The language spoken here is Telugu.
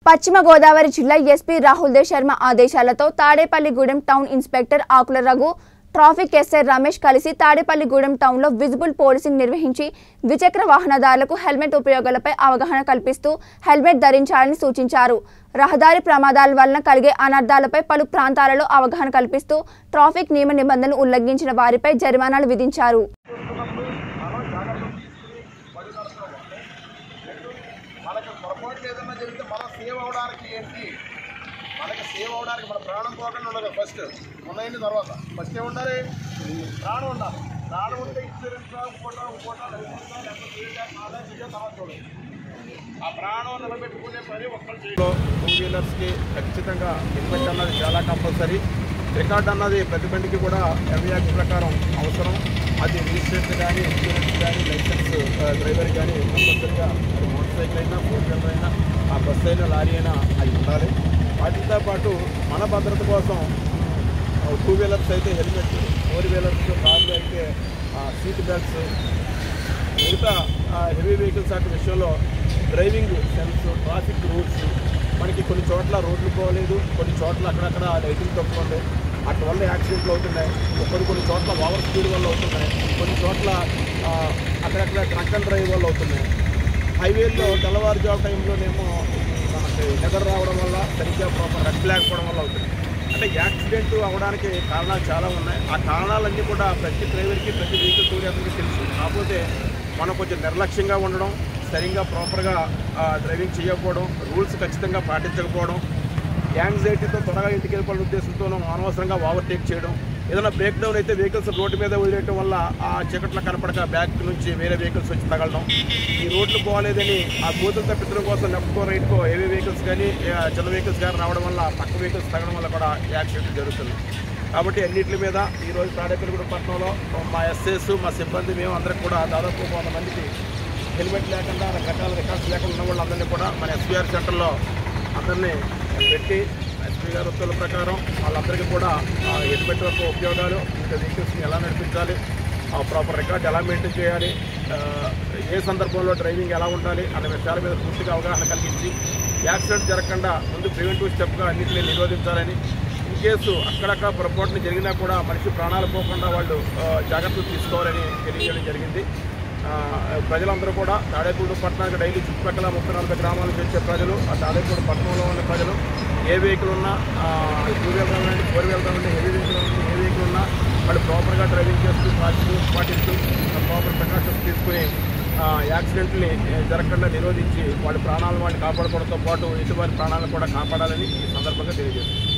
పశ్చిమ గోదావరి జిల్లా ఎస్పీ రాహుల్ దే శర్మ ఆదేశాలతో Tadepalligudem town inspector Akula Raghu traffic SI Ramesh కలిసి తాడేపల్లిగూడెం టౌన్లో విజిబుల్ పోలీసింగ్ నిర్వహించి ద్విచక్ర వాహనదారులకు హెల్మెట్ ఉపయోగాలపై అవగాహన కల్పిస్తూ హెల్మెట్ ధరించాలని సూచించారు రహదారి ప్రమాదాల వలన కలిగే అనర్థాలపై పలు ప్రాంతాలలో అవగాహన కల్పిస్తూ ట్రాఫిక్ నియమ నిబంధనలు ఉల్లంఘించిన వారిపై జరిమానాలు విధించారు మనకు పొరపాట్లు ఏదన్నా జరిగితే మనం సేవ్ అవడానికి ఏంటి మనకి సేవ్ అవడానికి మన ప్రాణం పోకుండా ఉండదు ఫస్ట్ ఉన్నాయని తర్వాత ఫస్ట్ ఏముండాలి ప్రాణం ఉండాలి ప్రాణం ఉంటే ఇన్సూరెన్స్ ఇంకోట ఇంకోట లైసెన్స్ లేకపోతే ఫీల్డ్ ఆదాయం చేసే తర్వాత చూడాలి ఆ ప్రాణం నిలబెట్టుకునే పని ఒక్కరు చేయడం టూ వీలర్స్కి ఖచ్చితంగా హెల్మెట్ అన్నది చాలా కంపల్సరీ రికార్డ్ అన్నది ప్రతి బండికి కూడా ఎంఈఆర్ ప్రకారం అవసరం అది రిజిస్ట్రేషన్ కానీ ఇన్సూరెన్స్ కానీ లైసెన్స్ డ్రైవర్ కానీ కంపల్సరీగా అది మోటార్ సైకిల్ అయినా ఫోర్ వీలర్ అయినా ఆ బస్సు అయినా లారీ అయినా అది ఉండాలి వాటితో పాటు మన భద్రత కోసం టూ వీలర్స్ అయితే హెల్మెట్ ఫోర్ వీలర్స్ కార్లు అయితే సీట్ బెల్ట్స్ మిగతా హెవీ వెహికల్స్ అటు విషయంలో డ్రైవింగ్ సెన్స్ ట్రాఫిక్ రూల్స్ మనకి కొన్ని చోట్ల రోడ్లు పోలేదు కొన్ని చోట్ల అక్కడక్కడ లైటింగ్ తక్కువ ఉంది అటు వల్ల యాక్సిడెంట్లు అవుతున్నాయి కొన్ని కొన్ని చోట్ల ఓవర్ స్పీడ్ వల్ల అవుతున్నాయి కొన్ని చోట్ల ఆ, అక్కడక్కడ ట్రక్ అండ్ డ్రైవ్ వల్ల అవుతున్నాయి హైవేల్లో తెల్లవారుజాము టైంలోనేమో మనకి నిద్ర రావడం వల్ల సరిగ్గా ప్రాపర్ రెస్ట్ లేకపోవడం వల్ల అవుతుంది అంటే యాక్సిడెంట్ అవ్వడానికి కారణాలు చాలా ఉన్నాయి ఆ కారణాలన్నీ కూడా ప్రతి డ్రైవర్కి ప్రతి వెహికల్ టూరిజంకి తెలుసు కాకపోతే మనం కొంచెం నిర్లక్ష్యంగా ఉండడం సరిగ్గా ప్రాపర్గా డ్రైవింగ్ చేయకపోవడం రూల్స్ ఖచ్చితంగా పాటించకపోవడం యాంగ్జైటీతో త్వరగా ఇంటికి వెళ్ళిపోయిన ఉద్దేశంతోనూ అనవసరంగా ఓవర్టేక్ చేయడం ఏదైనా బ్రేక్ డౌన్ అయితే వెహికల్స్ రోడ్డు మీద వదిలేయడం వల్ల ఆ చీకట్లో కనపడక బ్యాక్ నుంచి వేరే వెహికల్స్ వచ్చి తగలడం ఈ రోడ్లు పోలేదని ఆ బూతులు తప్పించడం కోసం లెఫ్ట్కో రైట్కో హెవీ వెహికల్స్ కానీ ఆ, చిన్న వెహికల్స్ కానీ రావడం వల్ల పక్క వెహికల్స్ తగలడం వల్ల కూడా యాక్సిడెంట్ జరుగుతుంది కాబట్టి అన్నింటి మీద ఈరోజు తాడేపల్లిగూడెం పట్టణంలో మా ఎస్ఎస్ మా సిబ్బంది మేము అందరం కూడా దాదాపు వంద మందికి హెల్మెట్ లేకుండా రకరకాల రికార్డ్స్ లేకుండా ఉన్న వాళ్ళందరినీ కూడా మన ఎస్బీఆర్ సెంటర్లో అందరినీ పెట్టి ఎస్పీ గారి ఉత్తర్వుల ప్రకారం వాళ్ళందరికీ కూడా ఆ, హెల్మెట్ యొక్క ఉపయోగాలు ఇంకా వెహికల్స్ని ఎలా నడిపించాలి ఆ ప్రాపర్ రికార్డ్ ఎలా మెయింటైన్ చేయాలి ఆ, ఏ సందర్భంలో డ్రైవింగ్ ఎలా ఉండాలి అనే విషయాల మీద పూర్తిగా అవగాహన కలిగించి యాక్సిడెంట్ జరగకుండా ముందు ప్రివెంటివ్ స్టెప్గా అన్నింటినీ నిరోధించాలని ఇన్ కేసు అక్కడక్కడ పొరపాటున జరిగినా కూడా మనిషి ప్రాణాలు పోకుండా వాళ్ళు ఆ, జాగ్రత్తలు తీసుకోవాలని తెలియజేయడం జరిగింది ఆ, ప్రజలందరూ కూడా తాడేపూడి పట్టణానికి డైలీ చుట్టుపక్కల ముప్పై నలభై గ్రామాల నుంచి వచ్చే ప్రజలు ఆ తాడేపూడి పట్టణంలో ఉన్న ప్రజలు ఏ వెహికల్ ఉన్నా టూ వీలర్ కానివ్వండి ఫోర్ వీలర్ కానివ్వండి హెవీ వెహికల్ కానివ్వండి ఏ వెహికల్ ఉన్నా వాళ్ళు ప్రాపర్గా డ్రైవింగ్ చేస్తూ ట్రాఫిక్ రూల్స్ పాటిస్తూ ప్రాపర్ ప్రికాషన్స్ తీసుకుని ఆ, యాక్సిడెంట్ని ఏ, జరగకుండా నిరోధించి వాళ్ళ ప్రాణాలను వాళ్ళు కాపాడుకోవడంతో పాటు ఎటువంటి ప్రాణాలను కూడా కాపాడాలని ఈ సందర్భంగా తెలియజేస్తుంది